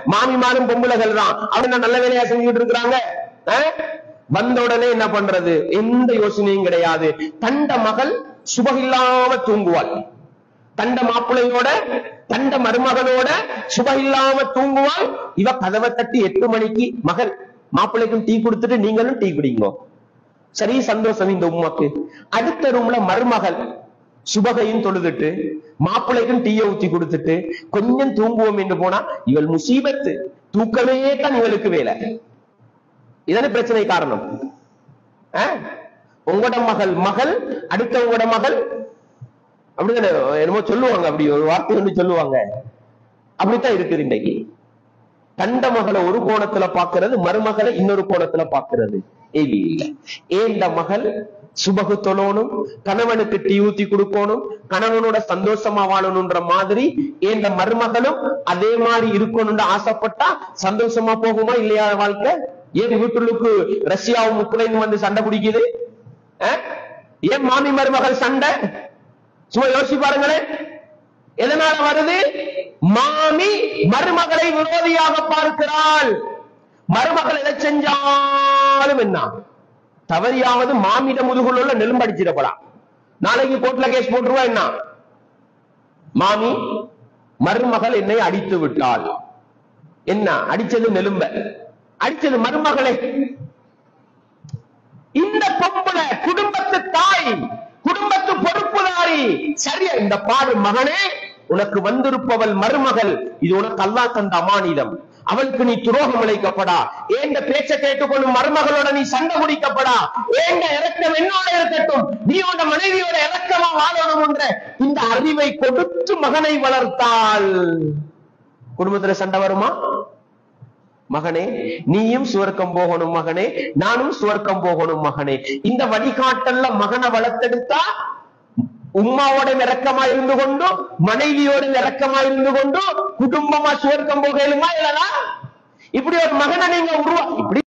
மாமிமாரும் பொம்பளைகள் தான் அவங்க நல்ல வேலையா செஞ்சுட்டு இருக்கிறாங்க அஹ்? வந்த உடனே என்ன பண்றது எந்த யோசனையும் கிடையாது தண்ட மகள் சுபகில்லாம தூங்குவாள் தண்ட மாப்பிள்ளையோட தண்ட மருமகனோட சுப இல்லாம தூங்குவாள் இவ கதவை தட்டி எட்டு மணிக்கு மகள் மாப்பிள்ளைக்கும் டீ கொடுத்துட்டு நீங்களும் டீ குடிங்க சரி சந்தோஷம் இந்த உமாக்கு அடுத்த ரூம்ல மருமகள் சுபகையும் தொழுதுட்டு மாப்பிள்ளைக்கும் டீயை ஊத்தி கொடுத்துட்டு கொஞ்சம் தூங்குவோம் என்று போனா இவள் முசீபத்து தூக்கமே தான் இவளுக்கு வேலை இதான பிரச்சனை காரணம் ஆ? உங்களோட மகள் மகள் அடுத்தவங்களோட மகள் அப்படிதானே என்னமோ சொல்லுவாங்க அப்படி ஒரு வார்த்தை ஒன்று சொல்லுவாங்க அப்படித்தான் இருக்குது இன்னைக்கு தண்ட மகளை ஒரு கோணத்துல பாக்குறது மருமகளை இன்னொரு கோணத்துல பாக்குறது ஏவி இல்ல ஏந்த மகள் சுபகு தொழணும் கணவனுக்கு டீ ஊத்தி கொடுக்கணும் கணவனோட சந்தோஷமா வாழணும்ன்ற மாதிரி ஏந்த மருமகளும் அதே மாதிரி இருக்கணும்னு ஆசைப்பட்டா சந்தோஷமா போகுமா இல்லையா வாழ்க்கை ஏன் வீட்டுக்கு ரஷ்யாவும் உக்ரைனும் வந்து சண்டை பிடிக்குது அஹ்? ஏன் மாமி மருமகள் சண்டை சும்மா யோசிச்சு பாருங்களேன் எதனால வருது மாமி மருமகளை விரோதியாக பார்க்கிறாள் மருமகள் எதை செஞ்சாலும் என்ன தவறியாவது மாமிட முதுகுள்ள நெலும்படிச்சிடப்படாம் நாளைக்கு கோர்ட்ல கேஸ் போட்டுருவா என்ன மாமி மருமகள் என்னை அடித்து விட்டாள் என்ன அடிச்சது நெலும்ப அடிச்சது மருமகளை இந்த பொம்பளை குடும்பத்து தாய் குடும்பத்து பொறுப்புதாரி சரியா இந்த பாரு மகனே உனக்கு வந்திருப்பவள் மருமகள் இது உனக்கு அல்லா தந்த அமானிதம் அவளுக்கு நீ துரோகம் இழைக்கப்படா ஏண்ட பேச்ச கேட்டுக்கொண்டு மருமகளோட நீ சண்டை முடிக்கப்படா ஏண்ட இறக்கம் என்னோட இருக்கட்டும் நீ உன் மனைவியோட இறக்கமா வாழணும் என்ற இந்த அறிவை கொடுத்து மகனை வளர்த்தாள் குடும்பத்துல சண்டை வருமா மகனே நீயும் சுவர்க்கம் போகணும் மகனே நானும் சுவர்க்கம் போகணும் மகனே இந்த வழிகாட்டல்ல மகனை வளர்த்தெடுத்தா உம்மாவோட இறக்கமா இருந்து கொண்டு மனைவியோட இறக்கமா இருந்து கொண்டு குடும்பமா சுவர்க்கம் போகலுமா இல்லனா இப்படி ஒரு மகனை நீங்க உருவா இப்படி